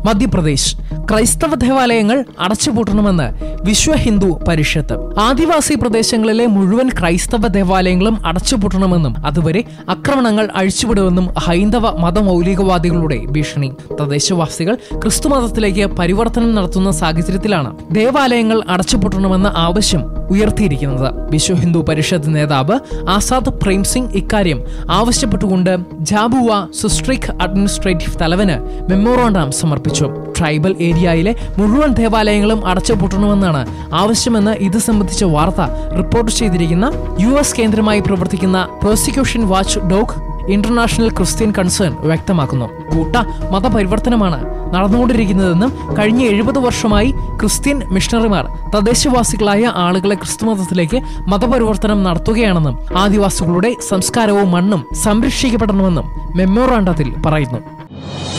മധ്യപ്രദേശ് ക്രൈസ്തവ ദേവാലയങ്ങൾ അടച്ചുപൂട്ടണമെന്ന് വിശ്വ ഹിന്ദു പരിഷത്ത് ആദിവാസി പ്രദേശങ്ങളിലെ മുഴുവൻ ക്രൈസ്തവ ദേവാലയങ്ങളും അടച്ചുപൂട്ടണമെന്നും അതുവരെ ആക്രമണങ്ങൾ അഴിച്ചുവിടുമെന്നും ഹൈന്ദവ മതമൗലികവാദികളുടെ ഭീഷണി തദ്ദേശവാസികൾ ക്രിസ്തുമതത്തിലേക്ക് പരിവർത്തനം നടത്തുന്ന സാഹചര്യത്തിലാണ് ദേവാലയങ്ങൾ അടച്ചുപൂട്ടണമെന്ന ആവശ്യം ഉയർത്തിയിരിക്കുന്നത് വിശ്വ ഹിന്ദു പരിഷത്ത് നേതാവ് ആസാദ് പ്രേം സിംഗ് ഇക്കാര്യം ആവശ്യപ്പെട്ടുകൊണ്ട് ജാബുവ സുസ്ട്രിക് അഡ്മിനിസ്ട്രേറ്റീവ് തലവന് മെമ്മോറാണ്ടം സമർപ്പിച്ചു ട്രൈബൽ ഏരിയയിലെ മുഴുവൻ ദേവാലയങ്ങളും അടച്ചുപൂട്ടണമെന്നാണ് ആവശ്യമെന്ന് ഇത് സംബന്ധിച്ച വാർത്ത റിപ്പോർട്ട് ചെയ്തിരിക്കുന്ന യു എസ് കേന്ദ്രമായി പ്രവർത്തിക്കുന്ന prosecution watchdog international Christian concern വ്യക്തമാക്കുന്നു കൂട്ട മതപരിവർത്തനമാണ് നടന്നുകൊണ്ടിരിക്കുന്നതെന്നും കഴിഞ്ഞ എഴുപത് വർഷമായി ക്രിസ്ത്യൻ മിഷണറിമാർ തദ്ദേശവാസികളായ ആളുകളെ ക്രിസ്തുമതത്തിലേക്ക് മതപരിവർത്തനം നടത്തുകയാണെന്നും ആദിവാസികളുടെ സംസ്കാരവും മണ്ണും സംരക്ഷിക്കപ്പെടണമെന്നും മെമ്മോറാണ്ടത്തിൽ പറയുന്നു